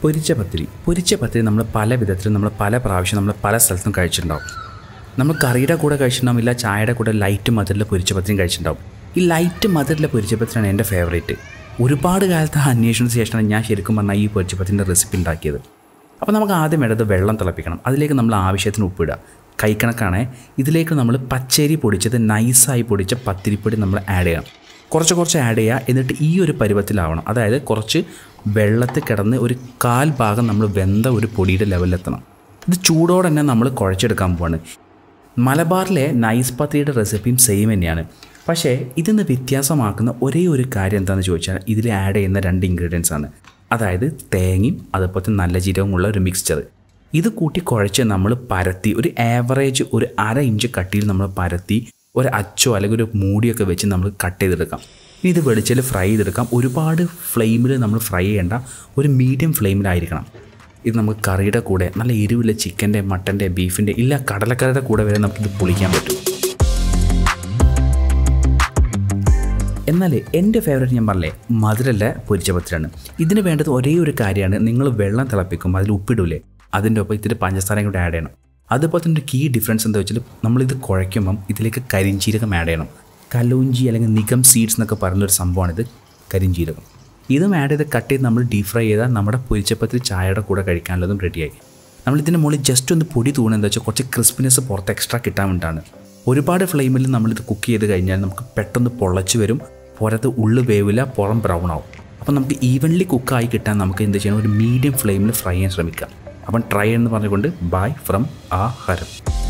പൊരിച്ച പത്തിരി പൊരിച്ച പത്തിരി നമ്മൾ പല വിധത്തിലും നമ്മൾ പല പ്രാവശ്യം നമ്മൾ പല സ്ഥലത്തും കഴിച്ചിട്ടുണ്ടാവും നമ്മൾ കറിയുടെ കൂടെ കഴിച്ചിട്ടുണ്ടാവും ഇല്ല ചായയുടെ കൂടെ ലൈറ്റ് മധുരിലെ പൊരിച്ച പത്തിരിയും കഴിച്ചിട്ടുണ്ടാവും ഈ ലൈറ്റ് മധുരിലെ പൊരിച്ച പത്തിരിയാണ് എൻ്റെ ഫേവറേറ്റ് ഒരുപാട് കാലത്തെ അന്വേഷണത്തിന് ശേഷമാണ് ഞാൻ ശരിക്കും പറഞ്ഞാൽ ഈ പൊരിച്ച പത്തിരിൻ്റെ റെസിപ്പി ഉണ്ടാക്കിയത് അപ്പോൾ നമുക്ക് ആദ്യം വേണ്ടത് വെള്ളം തിളപ്പിക്കണം അതിലേക്ക് നമ്മൾ ആവശ്യത്തിന് ഉപ്പിടുക കൈക്കണക്കാണ് ഇതിലേക്ക് നമ്മൾ പച്ചരി പൊടിച്ചത് നൈസായി പൊടിച്ച പത്തിരിപ്പൊടി നമ്മൾ ആഡ് ചെയ്യണം കുറച്ച് കുറച്ച് ആഡ് ചെയ്യുക എന്നിട്ട് ഈ ഒരു പരുവത്തിലാവണം അതായത് കുറച്ച് വെള്ളത്തിൽ കിടന്ന് ഒരു കാൽ ഭാഗം നമ്മൾ വെന്ത ഒരു പൊടിയുടെ ലെവലിലെത്തണം ഇത് ചൂടോടെ തന്നെ നമ്മൾ കുഴച്ചെടുക്കാൻ പോവാണ് മലബാറിലെ നൈസ് പത്തിരിയുടെ റെസിപ്പിയും സെയിം തന്നെയാണ് പക്ഷേ ഇതിന്ന് വ്യത്യാസമാക്കുന്ന ഒരേ ഒരു കാര്യം എന്താണെന്ന് ചോദിച്ചാൽ ഇതിൽ ആഡ് ചെയ്യുന്ന രണ്ട് ഇൻഗ്രീഡിയൻസ് ആണ് അതായത് തേങ്ങയും അതുപോലെ തന്നെ നല്ല ജീരകമുള്ള ഒരു മിക്സ്ചർ ഇത് കൂട്ടി കുഴച്ച് നമ്മൾ പരത്തി ഒരു ആവറേജ് ഒരു അര ഇഞ്ച് കട്ടിയിൽ നമ്മൾ പരത്തി ഒരു അച്ചോ അല്ലെങ്കിൽ ഒരു മൂടിയൊക്കെ വെച്ച് നമ്മൾ കട്ട് ചെയ്തെടുക്കാം ഇനി ഇത് വെളിച്ചയിൽ ഫ്രൈ ചെയ്തെടുക്കാം ഒരുപാട് ഫ്ലെയിമിൽ നമ്മൾ ഫ്രൈ ചെയ്യേണ്ട ഒരു മീഡിയം ഫ്ലെയിമിലായിരിക്കണം ഇത് നമുക്ക് കറിയുടെ കൂടെ നല്ല എരിവുള്ള ചിക്കൻ്റെ മട്ടൻ്റെ ബീഫിൻ്റെ ഇല്ല കടലക്കറിയുടെ കൂടെ വരെ നമുക്കിത് പൊളിക്കാൻ പറ്റും എന്നാൽ എൻ്റെ ഫേവറേറ്റ് ഞാൻ പറഞ്ഞേ മധുരല്ല പൊരിച്ച പത്തിരാണ് ഇതിന് വേണ്ടത് ഒരേ ഒരു കാര്യമാണ് നിങ്ങൾ വെള്ളം തിളപ്പിക്കുമ്പോൾ അതിൽ ഉപ്പിടൂലേ അതിൻ്റെ ഒപ്പം ഇത്തിരി പഞ്ചസാരയും കൂടെ ആഡ് ചെയ്യണം അതുപോലെ തന്നെ ഒരു കീ ഡിഫറൻസ് എന്താ വെച്ചാൽ നമ്മളിത് കുഴയ്ക്കുമ്പം ഇതിലേക്ക് കരിഞ്ചീരകം ആഡ് ചെയ്യണം കലൂഞ്ചി അല്ലെങ്കിൽ നിഗം സീഡ്സ് എന്നൊക്കെ പറയുന്നൊരു സംഭവമാണിത് കരിഞ്ചീരകം ഇതും ആഡ് ചെയ്ത് കട്ട് ചെയ്ത് നമ്മൾ ഡീപ് ഫ്രൈ ചെയ്താൽ നമ്മുടെ പൊരിച്ചപ്പത്തിൽ ചായയുടെ കൂടെ കഴിക്കാനുള്ളതും റെഡിയായി നമ്മൾ ഇതിൻ്റെ മുകളിൽ ജസ്റ്റ് ഒന്ന് പൊടി തൂണെന്ന് എന്താ വെച്ചാൽ കുറച്ച് ക്രിസ്പിനെസ് പുറത്ത് എക്സ്ട്രാ കിട്ടാൻ വേണ്ടിയിട്ടാണ് ഒരുപാട് ഫ്ലെയിമിൽ നമ്മളിത് കുക്ക് ചെയ്ത് കഴിഞ്ഞാൽ നമുക്ക് പെട്ടെന്ന് പൊള്ളച്ച് വരും പുറത്ത് ഉള്ളു വേവില്ല പുറം ബ്രൗൺ ആവും അപ്പം നമുക്ക് ഈവൻലി കുക്കായി കിട്ടാൻ നമുക്ക് എന്ത് ചെയ്യണം ഒരു മീഡിയം ഫ്ലെയിമിൽ ഫ്രൈ ചെയ്യാൻ ശ്രമിക്കാം അപ്പം ട്രൈ എന്ന് പറഞ്ഞുകൊണ്ട് ബൈ ഫ്രം ആ ഹരം